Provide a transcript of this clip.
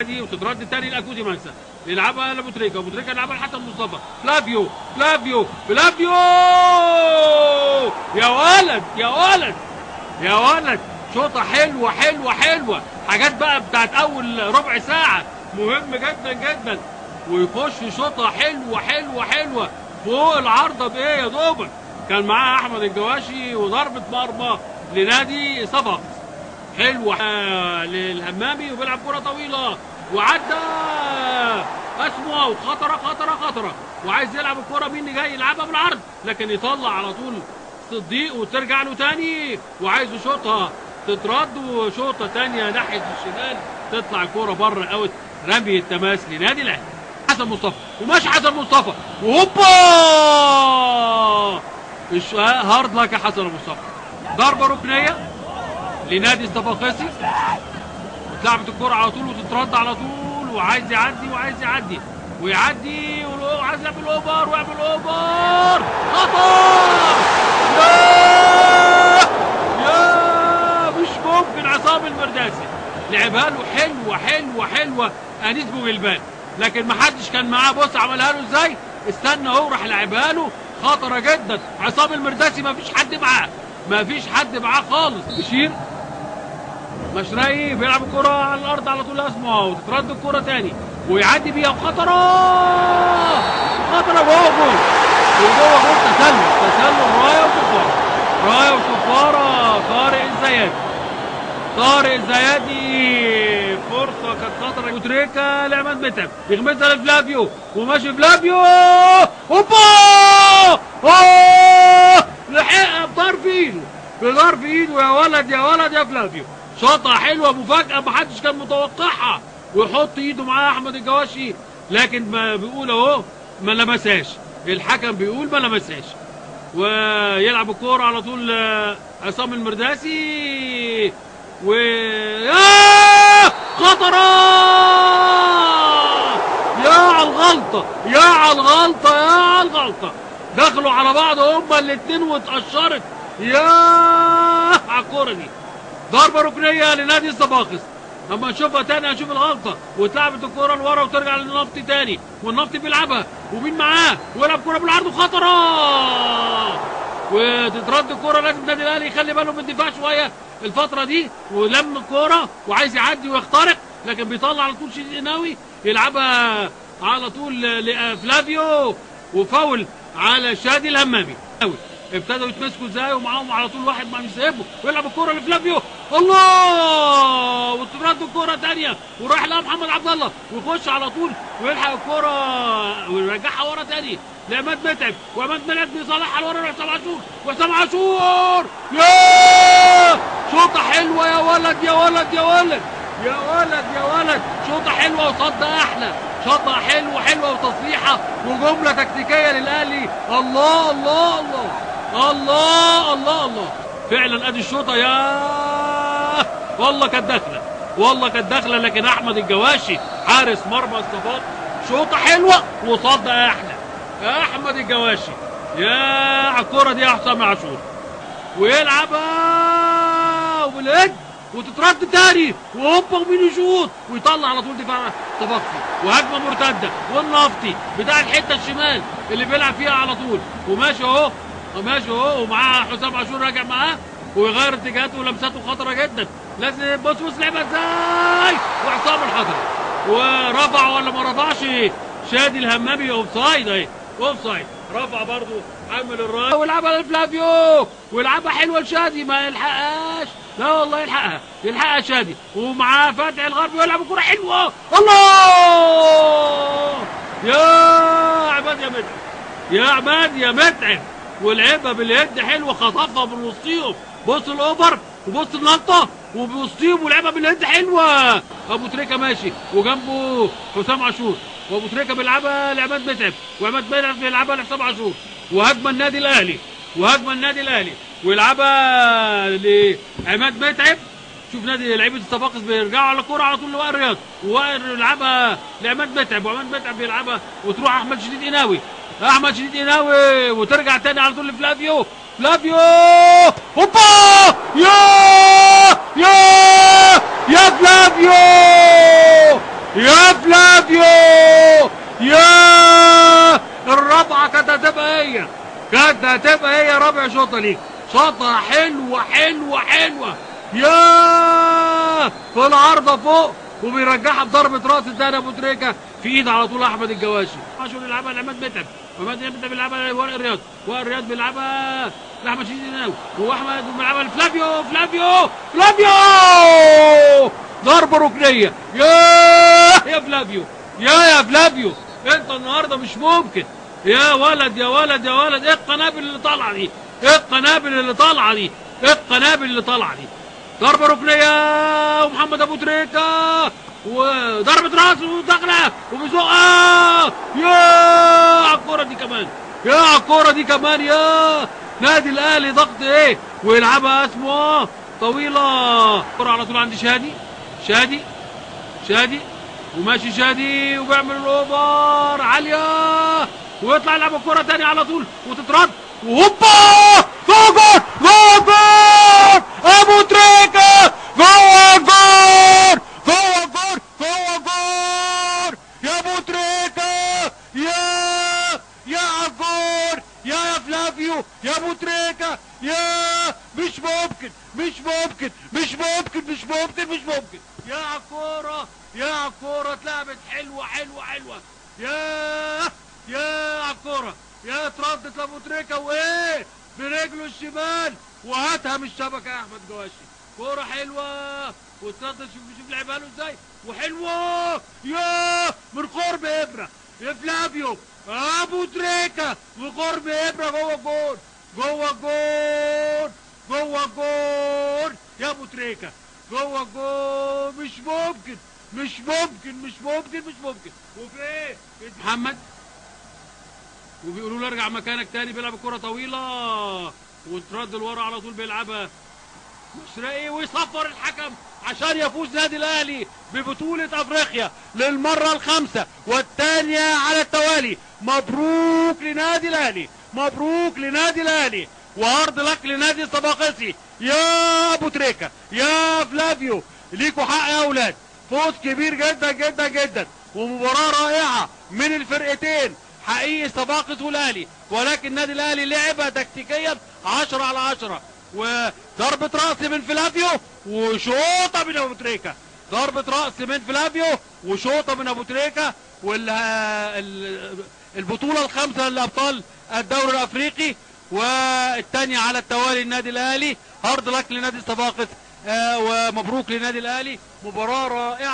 دي وتترد تاني لاكوزي مانسا يلعبها لابو تريكا ابو تريكا يلعبها لحسن مصطفى فلافيو فلافيو فلافيو يا ولد يا ولد يا ولد شوطه حلوه حلوه حلوه حاجات بقى بتاعت اول ربع ساعه مهم جدا جدا ويخش شوطه حلوه حلوه حلوه فوق العارضه بايه يا دوبك كان معاه احمد الجواشي وضربه مرمى لنادي صفاقس حلوه آه، للهمامي وبيلعب كره طويله وعدى اسمه اوت خطره خطره خطره وعايز يلعب الكره مين اللي جاي يلعبها بالعرض لكن يطلع على طول صديق وترجع له تاني وعايز يشوطها تترد وشوطه تانيه ناحيه الشمال تطلع الكوره بره اوت رمي التماس لنادي الاهلي حسن مصطفى وماشي حسن مصطفى وهوبا الش- هارد لك يا حسن مصطفى ضربه ركنيه لنادي الصفاقسي اتلعبت الكرة على طول وتترد على طول وعايز يعدي وعايز يعدي ويعدي والأو- وعايز يعمل اوفر ويعمل اوفر خطر ياه ياه مش ممكن عصام المرداسي لعبها له حلوه حلوه حلوه انيس بوجلبان لكن ما حدش كان معاه بص عملها له ازاي استنى هو راح لعبها له خطره جدا عصام المرداسي ما فيش حد معاه ما فيش حد معاه خالص بشير مشرقي بيلعب الكرة على الأرض على طول اسمه وتترد الكرة تاني ويعدي بيها وخطرة خطرة جوه جول وجوه جول تسلل تسلل راية وصفارة راية وصفارة طارق الزيادي طارق الزيادي فرصة كانت خطرة وتريكا لعماد متعب يغمزها لفلافيو وماشي فلافيو هوبا أوه! لحقها بطرف ايده بطرف ايده يا ولد يا ولد يا فلافيو شوطة حلوة مفاجأة محدش كان متوقعها ويحط ايده معاه احمد الجواشي لكن ما بيقول اهو ما لمسهاش الحكم بيقول ما لمسهاش ويلعب الكورة على طول آه، عصام المرداسي و ياه! خطرة يا على الغلطة يا على الغلطة يا على الغلطة دخلوا على بعض هما الاتنين واتقشرت يا على الكورة دي ضربة ركنية لنادي الصفاقس اما نشوفها تاني هنشوف الغلطة واتلعبت الكورة لورا وترجع للنفطي تاني والنفطي بيلعبها ومين معاه ويلعب كورة بالعرض وخطرة وتترد الكورة لازم النادي الاهلي يخلي باله من الدفاع شوية الفترة دي ولم الكورة وعايز يعدي ويخترق لكن بيطلع على طول شديد قناوي يلعبها على طول لفلافيو وفاول على شادي الهمامي قوي ابتدوا يتمسكوا ازاي ومعاهم على طول واحد ما مش سايبه ويلعب الكوره لفلافيو الله وترد الكوره تانية وراح لها محمد عبد الله ويخش على طول ويلحق الكوره ويرجعها ورا تاني لعماد متعب وعماد متعب بيصلحها لورا لحسام عاشور وحسام عاشور ياه شوطه حلوه يا ولد يا ولد يا ولد يا ولد يا ولد شوطه حلوه وصد احلى شوطه حلوه حلوه وتصليحه وجمله تكتيكيه للاهلي الله الله الله الله الله الله فعلا ادي الشوطه يا والله كانت داخله والله كانت داخله لكن احمد الجواشي حارس مرمى الصفاق شوطه حلوه وصد احلى يا احمد الجواشي يا على الكوره دي يا حسام عاشور ويلعبها وبالهد وتترد تاني وهوبا ومين يشوط ويطلع على طول دفاع صفاقسي وهجمه مرتده والنفطي بتاع الحته الشمال اللي بيلعب فيها على طول وماشي اهو ماشي اهو ومعاه حسام عاشور راجع معاه ويغير اتجاهاته ولمساته خطره جدا لازم بص بص لعبها ازاي وعصام الحضري ورفع ولا ما رفعش شادي الهمامي اوف سايد اهي اوف سايد رفع برضه حمل الرايه ويلعبها لفلافيو ويلعبها حلوه لشادي ما يلحقهاش لا والله يلحقها يلحقها شادي ومعاه فتحي الغربي ويلعب كوره حلوه الله يا عماد يا متعب يا عماد يا متعب ولعبها باليد حلوه خطفها من وسطيهم بص الاوفر وبص النطه وبوسطيهم ولعبها باليد حلوه ابو تريكه ماشي وجنبه حسام عاشور وابو تريكه بيلعبها لعماد متعب وعماد متعب بيلعبها لحسام عاشور وهجمه النادي الاهلي وهجمه النادي الاهلي ويلعبها لعماد متعب شوف نادي لعيبه الصفاقس بيرجعوا على الكوره على طول لوائل رياض ووائل يلعبها لعماد متعب وعماد متعب بيلعبها وتروح احمد شديد قناوي احمد شديد قناوي وترجع تاني على طول لفلافيو فلافيو هوبا يا يا يا فلافيو يا فلافيو يا الرابعه كانت هتبقى هي كانت هتبقى هي رابع شوطه ليك شوطه حلوه حلوه حلوه يا في العارضه فوق وبيرجعها بضربه راس الدهن ابو تريكه في ايد على طول احمد الجواشي عاشور يلعبها لعماد متعب عماد متعب بيلعبها لورق الرياض ورق الرياض بيلعبها لاحمد شديد الناوي واحمد بيلعبها لفلافيو فلافيو فلافيو ضربه ركنيه يا يا فلافيو يا يا فلافيو انت النهارده مش ممكن يا ولد يا ولد يا ولد ايه القنابل اللي طالعه دي ايه القنابل اللي طالعه دي ايه القنابل اللي طالعه دي ضربه ركنيه ومحمد ابو تريكه وضربه راس وداخله وبيزقها يا على الكوره دي كمان يا على الكوره دي كمان يا نادي الاهلي ضغط ايه ويلعبها اسمه طويله كرة على طول عند شادي شادي شادي وماشي شادي وبيعمل الاوفر عاليه ويطلع يلعب الكرة تاني على طول وتترد وهوبا جول جول جول ابو تريكه جوه الجول جوه الجول جوه الجول يا ابو تريكه يا يا عجور يا يا فلافيو يا ابو تريكه يا مش ممكن مش ممكن مش ممكن مش ممكن مش ممكن يا عالكوره يا عالكوره اتلعبت حلوه حلوه حلوه يا يا عالكوره يا اتردت لابو تريكه وايه برجله الشمال وهاتها من الشبكه يا احمد جواشي كوره حلوه واتردت شوف شوف لعبها له ازاي وحلوه يا من قرب ابره يا فلافيو ابو تريكه وقرب ابره جوه الجول جوه الجول جوه الجول يا ابو تريكه جوه الجول مش ممكن مش ممكن مش ممكن مش ممكن وفي ايه محمد وبيقولوا له ارجع مكانك تاني بيلعب الكرة طويلة وترد لورا على طول بيلعبها مشرقي ويصفر الحكم عشان يفوز نادي الاهلي ببطولة افريقيا للمرة الخامسة والثانية على التوالي مبروك لنادي الاهلي مبروك لنادي الاهلي وعرض لك لنادي الصفاقسي يا ابو تريكة يا فلافيو ليكوا حق يا اولاد فوز كبير جدا جدا جدا ومباراة رائعة من الفرقتين حقيقي صفاقس والاهلي ولكن النادي الاهلي لعبها تكتيكيا 10 على 10 وضربة رأس من فلافيو وشوطة من ابو تريكة ضربة رأس من فلافيو وشوطة من ابو تريكة والبطولة الخامسة لابطال الدوري الافريقي والثانية على التوالي النادي الاهلي هارد لك لنادي صفاقس آه ومبروك لنادي الاهلي مباراة رائعة